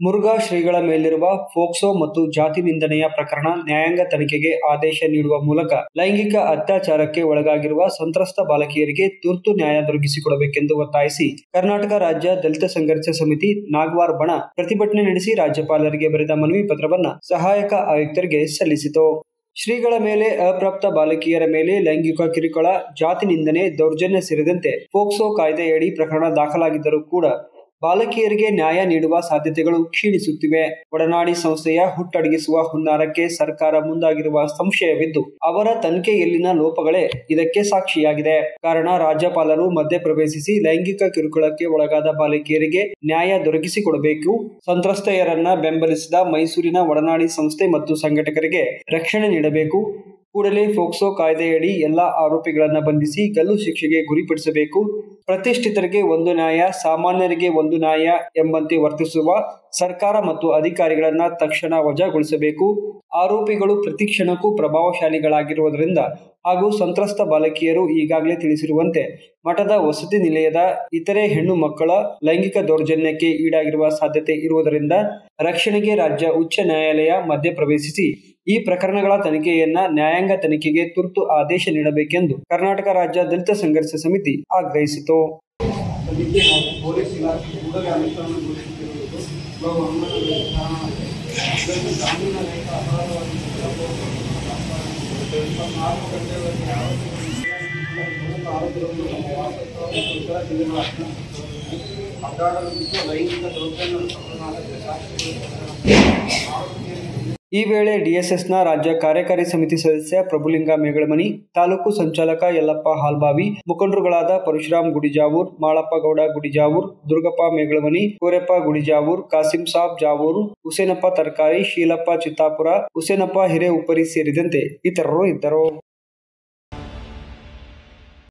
ಮುರುಘಾ ಶ್ರೀಗಳ ಮೇಲಿರುವ ಫೋಕ್ಸೋ ಮತ್ತು ಜಾತಿ ನಿಂದನೆಯ ಪ್ರಕರಣ ನ್ಯಾಯಾಂಗ ತನಿಖೆಗೆ ಆದೇಶ ನೀಡುವ ಮೂಲಕ ಲೈಂಗಿಕ ಅತ್ಯಾಚಾರಕ್ಕೆ ಒಳಗಾಗಿರುವ ಸಂತ್ರಸ್ತ ಬಾಲಕಿಯರಿಗೆ ತುರ್ತು ನ್ಯಾಯ ದೊರಕಿಸಿಕೊಡಬೇಕೆಂದು ಒತ್ತಾಯಿಸಿ ಕರ್ನಾಟಕ ರಾಜ್ಯ ದಲಿತ ಸಂಘರ್ಷ ಸಮಿತಿ ನಾಗ್ವಾರ್ ಬಣ ಪ್ರತಿಭಟನೆ ನಡೆಸಿ ರಾಜ್ಯಪಾಲರಿಗೆ ಬರೆದ ಮನವಿ ಪತ್ರವನ್ನ ಸಹಾಯಕ ಆಯುಕ್ತರಿಗೆ ಸಲ್ಲಿಸಿತು ಶ್ರೀಗಳ ಮೇಲೆ ಅಪ್ರಾಪ್ತ ಬಾಲಕಿಯರ ಮೇಲೆ ಲೈಂಗಿಕ ಕಿರುಕುಳ ಜಾತಿ ನಿಂದನೆ ದೌರ್ಜನ್ಯ ಸೇರಿದಂತೆ ಫೋಕ್ಸೋ ಕಾಯ್ದೆಯಡಿ ಪ್ರಕರಣ ದಾಖಲಾಗಿದ್ದರೂ ಕೂಡ ಬಾಲಕಿಯರಿಗೆ ನ್ಯಾಯ ನೀಡುವ ಸಾಧ್ಯತೆಗಳು ಕ್ಷೀಣಿಸುತ್ತಿವೆ ಒಡನಾಡಿ ಸಂಸ್ಥೆಯ ಹುಟ್ಟಡಗಿಸುವ ಹುನ್ನಾರಕ್ಕೆ ಸರ್ಕಾರ ಮುಂದಾಗಿರುವ ಸಂಶಯವಿದ್ದು ಅವರ ತನಿಖೆಯಲ್ಲಿನ ಲೋಪಗಳೇ ಇದಕ್ಕೆ ಸಾಕ್ಷಿಯಾಗಿದೆ ಕಾರಣ ರಾಜ್ಯಪಾಲರು ಮಧ್ಯಪ್ರವೇಶಿಸಿ ಲೈಂಗಿಕ ಕಿರುಕುಳಕ್ಕೆ ಒಳಗಾದ ಬಾಲಕಿಯರಿಗೆ ನ್ಯಾಯ ದೊರಕಿಸಿಕೊಡಬೇಕು ಸಂತ್ರಸ್ತೆಯರನ್ನ ಬೆಂಬಲಿಸಿದ ಮೈಸೂರಿನ ಒಡನಾಡಿ ಸಂಸ್ಥೆ ಮತ್ತು ಸಂಘಟಕರಿಗೆ ರಕ್ಷಣೆ ನೀಡಬೇಕು ಕೂಡಲೇ ಫೋಕ್ಸೋ ಕಾಯ್ದೆಯಡಿ ಎಲ್ಲಾ ಆರೋಪಿಗಳನ್ನ ಬಂಧಿಸಿ ಗಲ್ಲು ಶಿಕ್ಷೆಗೆ ಗುರಿಪಡಿಸಬೇಕು ಪ್ರತಿಷ್ಠಿತರಿಗೆ ಒಂದು ನ್ಯಾಯ ಸಾಮಾನ್ಯರಿಗೆ ಒಂದು ನ್ಯಾಯ ಎಂಬಂತೆ ವರ್ತಿಸುವ ಸರ್ಕಾರ ಮತ್ತು ಅಧಿಕಾರಿಗಳನ್ನ ತಕ್ಷಣ ವಜಾಗೊಳಿಸಬೇಕು ಆರೋಪಿಗಳು ಪ್ರತಿಕ್ಷಣಕ್ಕೂ ಪ್ರಭಾವಶಾಲಿಗಳಾಗಿರುವುದರಿಂದ ಹಾಗೂ ಸಂತ್ರಸ್ತ ಬಾಲಕಿಯರು ಈಗಾಗಲೇ ತಿಳಿಸಿರುವಂತೆ ಮಠದ ವಸತಿ ನಿಲಯದ ಇತರೆ ಹೆಣ್ಣು ಮಕ್ಕಳ ಲೈಂಗಿಕ ದೌರ್ಜನ್ಯಕ್ಕೆ ಈಡಾಗಿರುವ ಸಾಧ್ಯತೆ ಇರುವುದರಿಂದ ರಕ್ಷಣೆಗೆ ರಾಜ್ಯ ಉಚ್ಚ ನ್ಯಾಯಾಲಯ ಮಧ್ಯಪ್ರವೇಶಿಸಿ ಈ ಪ್ರಕರಣಗಳ ತನಿಖೆಯನ್ನ ನ್ಯಾಯಾಂಗ ತನಿಖೆಗೆ ತುರ್ತು ಆದೇಶ ನೀಡಬೇಕೆಂದು ಕರ್ನಾಟಕ ರಾಜ್ಯ ದಲಿತ ಸಂಘರ್ಷ ಸಮಿತಿ ಆಗ್ರಹಿಸಿತು ತನಿಖೆ ಹಾಗೂ ಪೊಲೀಸ್ ಇಲಾಖೆ ಕೂಡಲೇ ಅನುಷ್ಠಾನಗೊಳಿಸುತ್ತಿರುವುದು ಬಹು ಅನುಮಾನಗಳಿಗೆ ಕಾರಣವಾಗಿದೆ ಇದನ್ನು ಗ್ರಾಮೀಣ ರಹಿತ ಅಪರಾಧವಾಗಿ ಇಪ್ಪತ್ನಾಲ್ಕು ಗಂಟೆಗಳಲ್ಲಿ ಪ್ರಮುಖ ಆರೋಪಿಗಳು ತಮ್ಮ ವಾಸಸ್ಥಳ ಮತ್ತು ಇತರ ಜಿಲ್ಲೆಗಳ ಅಡ್ಡಾಡಲು ಬಿಟ್ಟು ಲೈಂಗಿಕ ದೌರ್ಜನ್ಯ ಪ್ರಕರಣಕ್ಕೆ ಸಾಕ್ಷಿಗಳು ಈ ವೇಳೆ ಡಿಎಸ್ಎಸ್ನ ರಾಜ್ಯ ಕಾರ್ಯಕಾರಿ ಸಮಿತಿ ಸದಸ್ಯ ಪ್ರಭುಲಿಂಗ ಮೇಗಳಮನಿ ತಾಲೂಕು ಸಂಚಾಲಕ ಯಲ್ಲಪ್ಪ ಹಾಲ್ಬಾವಿ ಮುಖಂಡರುಗಳಾದ ಪರಶುರಾಮ್ ಗುಡಿಜಾವೂರ್ ಮಾಳಪ್ಪ ಗೌಡ ಗುಡಿಜಾವೂರ್ ದುರ್ಗಪ್ಪ ಮೇಗಳಮನಿ ಕೋರೆಪ್ಪ ಗುಡಿಜಾವೂರ್ ಕಾಸಿಂ ಸಾಬ್ ಜಾವೂರು ಹುಸೇನಪ್ಪ ತರಕಾರಿ ಶೀಲಪ್ಪ ಚಿತ್ತಾಪುರ ಹುಸೇನಪ್ಪ ಹಿರೇಉಪ್ಪರಿ ಸೇರಿದಂತೆ ಇತರರು ಇದ್ದರು